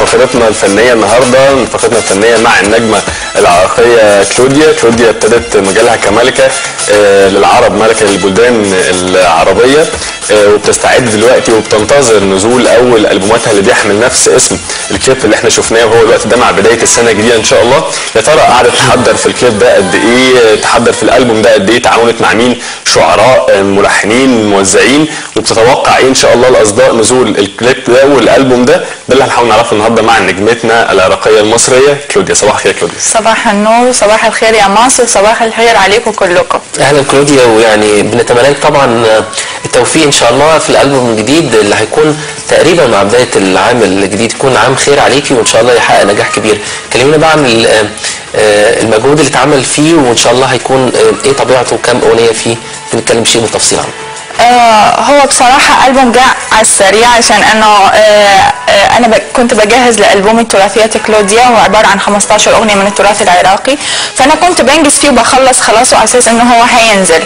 فقرتنا الفنيه النهارده فقرتنا الفنيه مع النجمه العراقيه كلوديا كلوديا ابتدت مجالها كملكه آه، للعرب ملكه للبلدان العربيه آه، وبتستعد دلوقتي وبتنتظر نزول اول البوماتها اللي بيحمل نفس اسم الكليب اللي احنا شفناه وهو الوقت ده مع بدايه السنه الجديده ان شاء الله يا ترى قعدت تحضر في الكليب ده قد ايه تحضر في الالبوم ده قد ايه تعاونت مع مين شعراء آه، ملحنين موزعين وبتتوقع ايه ان شاء الله الاصداء نزول الكليب ده والالبوم ده ده اللي هنحاول نعرفه النهارده مع نجمتنا العراقيه المصريه كلوديا صباح الخير يا كلوديا صباح النور صباح الخير يا مصر صباح الخير عليكم كلكم اهلا كلوديا ويعني بنتمنى لك طبعا التوفيق ان شاء الله في الالبوم الجديد اللي هيكون تقريبا مع بدايه العام الجديد يكون عام خير عليكي وان شاء الله يحقق نجاح كبير كلمينا بقى عن ال- آه، المجهود اللي اتعمل فيه وان شاء الله هيكون آه، ايه طبيعته وكم اغنيه فيه نتكلم شيء بالتفصيل عنه آه هو بصراحة ألبوم جاء على السريع عشان أنه آه آه أنا ب- كنت بجهز لألبوم التراثيات كلوديا هو عبارة عن 15 أغنية من التراث العراقي فأنا كنت بنجز فيه وبخلص خلاص وعلى أساس أنه هو هينزل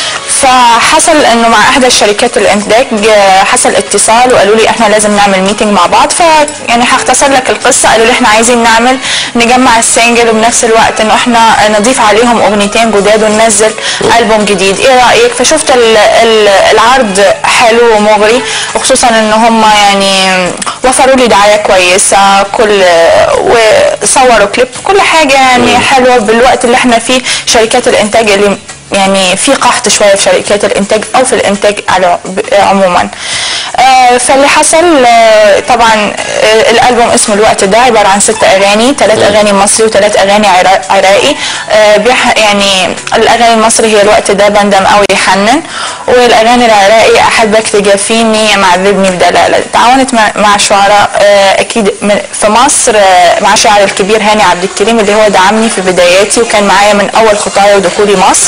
فحصل انه مع احدى الشركات الانتاج آه، حصل اتصال وقالوا لي احنا لازم نعمل ميتنج مع بعض ف يعني هختصر لك القصه قالوا لي احنا عايزين نعمل نجمع السنجل وبنفس الوقت انه احنا نضيف عليهم اغنيتين جداد وننزل البوم جديد ايه رايك فشفت ال- ال- العرض حلو ومغري وخصوصا ان هم يعني وفروا لي دعايه كويسه كل وصوروا كليب كل حاجه يعني حلوه بالوقت اللي احنا فيه شركات الانتاج اللي يعني في قحط شويه في شركات الانتاج او في الانتاج على ب- عموما آه، فاللي حصل آه، طبعا آه، الالبوم اسمه الوقت ده عباره عن ست اغاني ثلاث اغاني مصري وثلاث اغاني عرا- عراقي آه، بيح يعني الاغاني المصري هي الوقت ده بندم قوي يحنن والاغاني العراقي احبك تجافيني معذبني بدلاله تعاونت مع- مع شعراء آه، اكيد من- في مصر آه، مع شاعر الكبير هاني عبد الكريم اللي هو دعمني في بداياتي وكان معايا من اول خطايا ودخولي مصر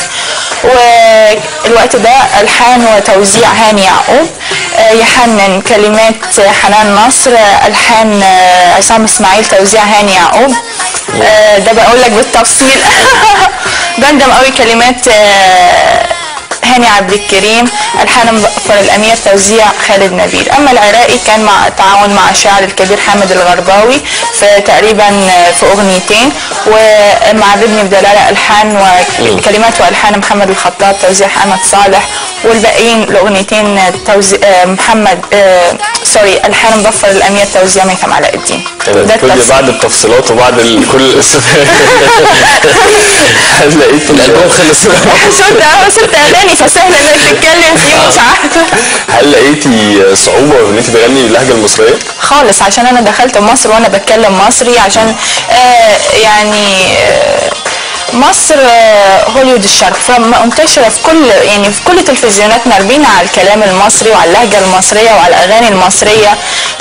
والوقت ده الحان وتوزيع هاني يعقوب آه، يحنن كلمات حنان نصر آه، الحان آه، عصام اسماعيل توزيع هاني يعقوب آه، ده بقول لك بالتفصيل بندم قوي كلمات آه، هاني عبد الكريم الحان مظفر الامير توزيع خالد نبيل اما العراقي كان مع تعاون مع الشاعر الكبير حامد الغرباوي في تقريبا في اغنيتين ومع ابني بدلاله الحان وكلمات والحان محمد الخطاب توزيع احمد صالح والباقيين الاغنيتين توزيع آه، محمد آه، سوري الحان مظفر الامير توزيع ميثم علاء الدين تمام ده كلوديا التفصيل. بعد التفصيلات وبعد ال- كل الاستفادة هل لقيت الالبوم خلص ست ست اغاني فسهل انك تتكلم فيه مش عارفه هل لقيتي صعوبة ان انت تغني باللهجة المصرية؟ خالص عشان انا دخلت مصر وانا بتكلم مصري عشان آه يعني آه مصر آه، هوليوود الشرق فمنتشره في كل يعني في كل تلفزيوناتنا ربينا على الكلام المصري وعلى اللهجه المصريه وعلى الاغاني المصريه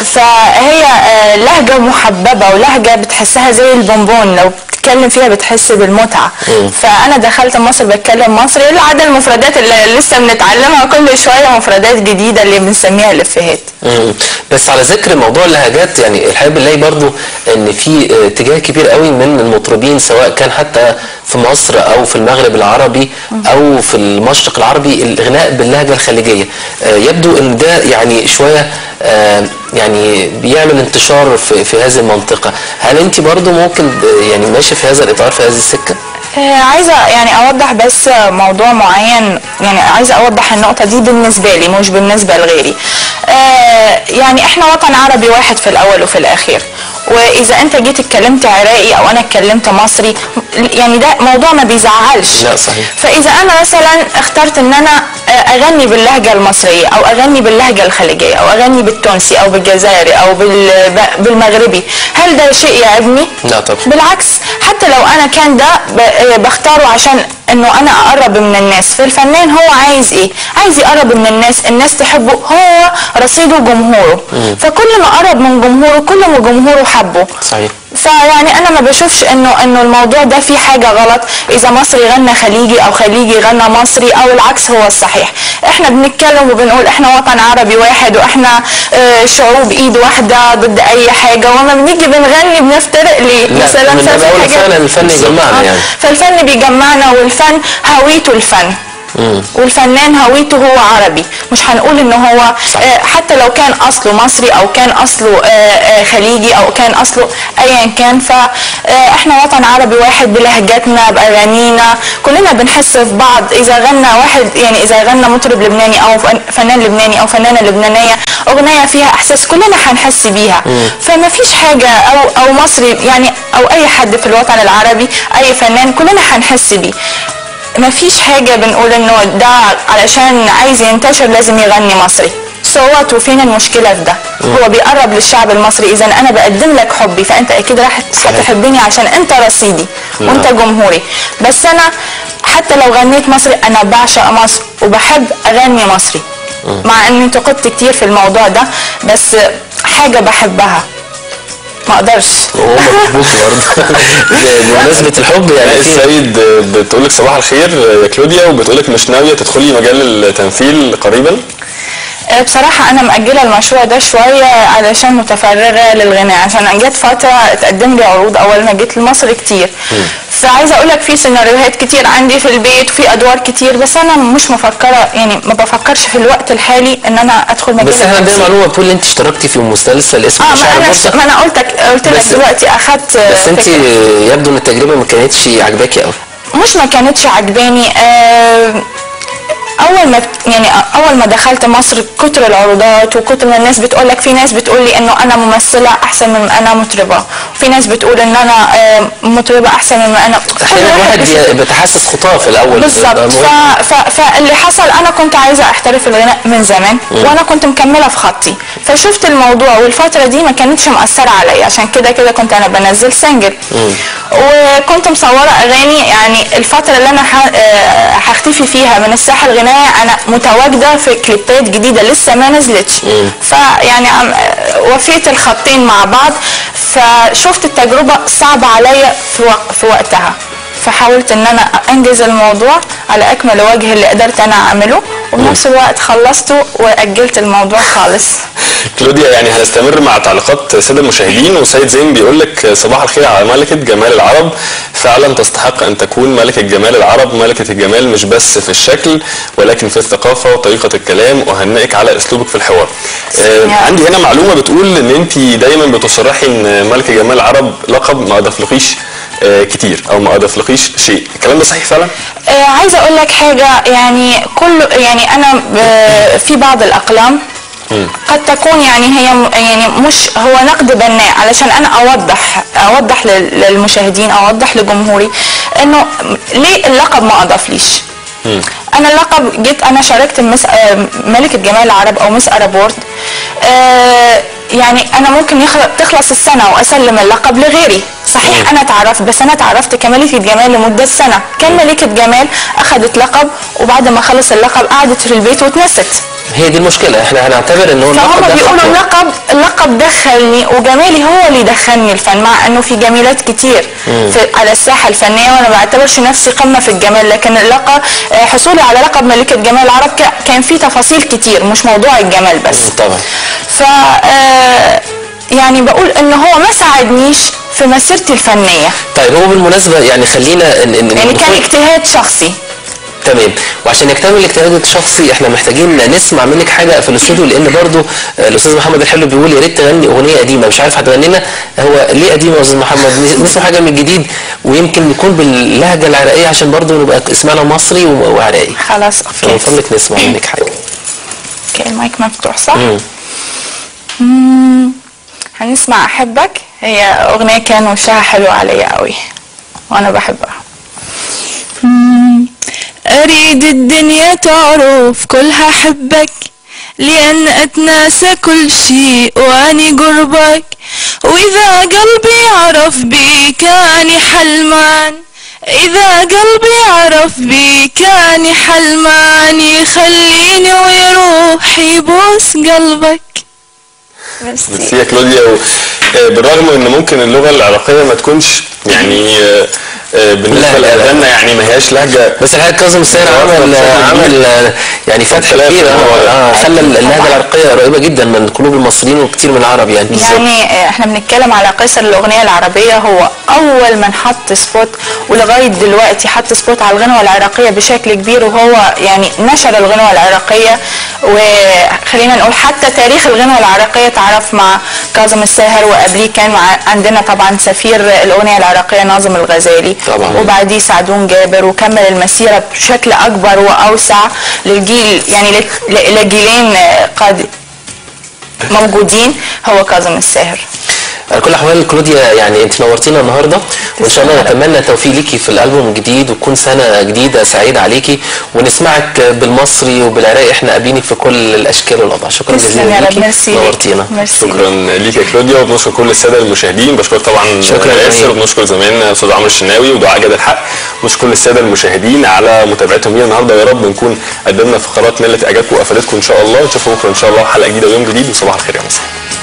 فهي آه، لهجه محببه ولهجه بتحسها زي البونبون لو بتتكلم فيها بتحس بالمتعه فانا دخلت مصر بتكلم مصري الا عدا المفردات اللي لسه بنتعلمها كل شويه مفردات جديده اللي بنسميها الافيهات مم. بس على ذكر موضوع اللهجات يعني الحقيقه بنلاقي برضو ان في آه، اتجاه كبير قوي من المطربين سواء كان حتى في مصر او في المغرب العربي او في المشرق العربي الغناء باللهجه الخليجيه آه، يبدو ان ده يعني شويه آه، يعني بيعمل انتشار في, في هذه المنطقه هل انت برضو ممكن آه، يعني ماشيه في هذا الاطار في هذه السكه آه، عايزه يعني اوضح بس موضوع معين يعني عايزه اوضح النقطه دي بالنسبه لي مش بالنسبه لغيري آه، يعني احنا وطن عربي واحد في الاول وفي الاخير واذا انت جيت اتكلمت عراقي او انا اتكلمت مصري يعني ده موضوع ما بيزعلش لا، صحيح. فاذا انا مثلا اخترت ان انا آه، اغني باللهجه المصريه او اغني باللهجه الخليجيه او اغني بالتونسي او بالجزائري او بال- بالمغربي هل ده شيء يعيبني لا طبعا بالعكس حتى لو انا كان ده ب- بختاره عشان انه انا اقرب من الناس فالفنان هو عايز ايه عايز يقرب من الناس الناس تحبه هو رصيده جمهوره فكل ما قرب من جمهوره كل ما جمهوره حبه صحيح فيعني انا ما بشوفش انه انه الموضوع ده فيه حاجه غلط اذا مصري غنى خليجي او خليجي غنى مصري او العكس هو الصحيح احنا بنتكلم وبنقول احنا وطن عربي واحد واحنا آه، شعوب ايد واحده ضد اي حاجه وما بنيجي بنغني بنفترق ليه لا، مثلا من باب ففي أولى حاجات- فعلا الفن يجمعنا آه، يعني. فالفن بيجمعنا والفن هويته الفن والفنان هويته هو عربي مش هنقول ان هو صحيح. آه، حتى لو كان اصله مصري او كان اصله آه، آه، خليجي او كان اصله ايا كان فاحنا وطن عربي واحد بلهجتنا باغانينا كلنا بنحس في بعض اذا غنى واحد يعني اذا غنى مطرب لبناني او فن- فنان لبناني او فنانه لبنانيه اغنيه فيها احساس كلنا هنحس بيها فما فيش حاجه او او مصري يعني او اي حد في الوطن العربي اي فنان كلنا هنحس بيه ما فيش حاجة بنقول انه ده علشان عايز ينتشر لازم يغني مصري صوت وفين المشكلة في ده هو بيقرب للشعب المصري اذا انا بقدم لك حبي فانت اكيد راح صحيح. هتحبني عشان انت رصيدي وانت جمهوري بس انا حتى لو غنيت مصري انا بعشق مصر وبحب اغني مصري مع اني انتقدت كتير في الموضوع ده بس حاجة بحبها ما اقدرش وهو مظبوط برضه بمناسبه الحب يعني يعني في السيد بتقول لك صباح الخير يا كلوديا وبتقول لك مش ناويه تدخلي مجال التمثيل قريبا آه، بصراحة أنا مأجلة المشروع ده شوية علشان متفرغة للغناء عشان جت فترة اتقدم لي عروض أول ما جيت لمصر كتير فعايزة أقول لك في سيناريوهات كتير عندي في البيت وفي أدوار كتير بس أنا مش مفكرة يعني ما بفكرش في الوقت الحالي إن أنا أدخل مجال بس احنا عندنا التمثيل. معلومه بتقول ان انت اشتركتي في مسلسل اسمه اه مشاعر ما انا البورصه ما انا قلت قلت لك بس- دلوقتي اخدت بس انت فكرة. يبدو ان التجربه ما كانتش عجباكي قوي مش ما كانتش عجباني آه، اول ما يعني اول ما دخلت مصر كتر العروضات وكتر ما الناس بتقول لك في ناس بتقول لي انه انا ممثله احسن من ما انا مطربه وفي ناس بتقول ان انا آه، مطربه احسن من ما انا كل احيانا الواحد بيشوف- بي- بيتحسس خطاه في الاول بالظبط بيبقى ف... مهم. ف... فاللي حصل انا كنت عايزه احترف الغناء من زمان وانا كنت مكمله في خطي فشفت الموضوع والفتره دي ما كانتش مأثره عليا عشان كده كده كنت انا بنزل سنجل وكنت مصوره اغاني يعني الفتره اللي انا ح... آه، هختفي فيها من الساحه الغنائيه انا متواجده في كليبات جديده لسه ما نزلتش فيعني عم- آه، وفيت الخطين مع بعض فشفت التجربه صعبه عليا في, وق... في وقتها فحاولت ان انا انجز الموضوع على اكمل وجه اللي قدرت انا اعمله وبنفس الوقت خلصته واجلت الموضوع خالص كلوديا يعني هنستمر مع تعليقات ساده المشاهدين وسيد زين بيقول لك صباح الخير على ملكه جمال العرب فعلا تستحق ان تكون ملكه جمال العرب ملكه الجمال مش بس في الشكل ولكن في الثقافه وطريقه الكلام واهنئك على اسلوبك في الحوار آه يا. عندي هنا معلومه بتقول ان انت دايما بتصرحي ان ملكه جمال العرب لقب ما اضافلكيش آه كتير او ما اضافلكيش شيء الكلام ده صحيح فعلا آه عايزه اقول لك حاجه يعني كل يعني انا ب- في بعض الاقلام قد تكون يعني هي م- يعني مش هو نقد بناء علشان انا اوضح اوضح لل- للمشاهدين اوضح لجمهوري انه ليه اللقب ما اضافليش انا اللقب جيت انا شاركت مس آه، ملكه جمال العرب او مس ارب وورد آه، يعني انا ممكن يخل- تخلص السنه واسلم اللقب لغيري صحيح انا اتعرفت بس انا اتعرفت كملكه جمال لمده سنه كان ملكه جمال اخذت لقب وبعد ما خلص اللقب قعدت في البيت واتنست هي دي المشكله احنا هنعتبر ان هو اللقب فهم ده بيقولوا خطوة. اللقب اللقب دخلني وجمالي هو اللي دخلني الفن مع انه في جميلات كتير في على الساحه الفنيه وانا ما بعتبرش نفسي قمه في الجمال لكن اللقب آه، حصولي على لقب ملكه جمال العرب ك- كان فيه تفاصيل كتير مش موضوع الجمال بس طبعا ف آه، يعني بقول ان هو ما ساعدنيش في مسيرتي الفنيه طيب هو بالمناسبه يعني خلينا ن- ن- يعني كان ندخل- اجتهاد شخصي تمام وعشان يكتمل الاجتهاد الشخصي احنا محتاجين نسمع منك حاجه في الاستوديو لان برضو آه، الاستاذ محمد الحلو بيقول يا ريت تغني اغنيه قديمه مش عارف هتغني لنا هو ليه قديمه يا استاذ محمد نس- نسمع حاجه من الجديد ويمكن يكون باللهجه العراقيه عشان برضو نبقى سمعنا مصري و- وعراقي خلاص فمن اوكي فضلك نسمع منك حاجه اوكي المايك مفتوح صح؟ مم. مم. هنسمع احبك هي اغنيه كان وشها حلو عليا قوي وانا بحبها مم. اريد الدنيا تعرف كلها حبك لأن أتناسى كل شيء وأني قربك وإذا قلبي عرف بيك أني حلمان إذا قلبي عرف بيك أني حلمان يخليني ويروح يبوس قلبك ميرسي يا كلوديا و- آه، بالرغم ان ممكن اللغه العراقيه ما تكونش يعني آه، آه، بالنسبه لهجة. لاذاننا يعني ما هياش لهجه بس الحقيقه كاظم الساهر بالظبط، عمل بشكل عمل آه، يعني فتح اختلاف كبير الموضوع ده. آه، خلى اللهجه العرقيه قريبه جدا من قلوب المصريين وكتير من العرب يعني يعني آه، احنا بنتكلم على قيصر الاغنيه العربيه هو اول من حط سبوت ولغايه دلوقتي حط سبوت على الغنوه العراقيه بشكل كبير وهو يعني نشر الغنوه العراقيه وخلينا نقول حتى تاريخ الغنوه العراقيه تعرف مع كاظم الساهر وقبليه كان مع عندنا طبعا سفير الاغنيه العراقيه ناظم الغزالي طبعاً. وبعديه سعدون جابر وكمل المسيره بشكل اكبر واوسع للجيل يعني لل- لجيلين آه، قاد موجودين هو كاظم الساهر على كل الاحوال كلوديا يعني انت نورتينا النهارده وان شاء الله تسلم. نتمنى التوفيق ليكي في الالبوم الجديد وتكون سنه جديده سعيده عليكي ونسمعك بالمصري وبالعراقي احنا قابلينك في كل الاشكال والاوضاع شكرا تسلم جزيلا يا رب ليكي ميرسي ليك. نورتينا ميرسي شكرا ليك يا كلوديا وبنشكر كل الساده المشاهدين بشكر طبعا شكرا ياسر جميل. وبنشكر زميلنا استاذ عمرو الشناوي ودعاء جاد الحق بنشكر كل الساده المشاهدين على متابعتهم لينا النهارده يا رب نكون قدمنا فقرات ملت اعجابكم وافادتكم ان شاء الله نشوفكم بكره ان شاء الله حلقه جديده ويوم جديد وصباح الخير يا مصر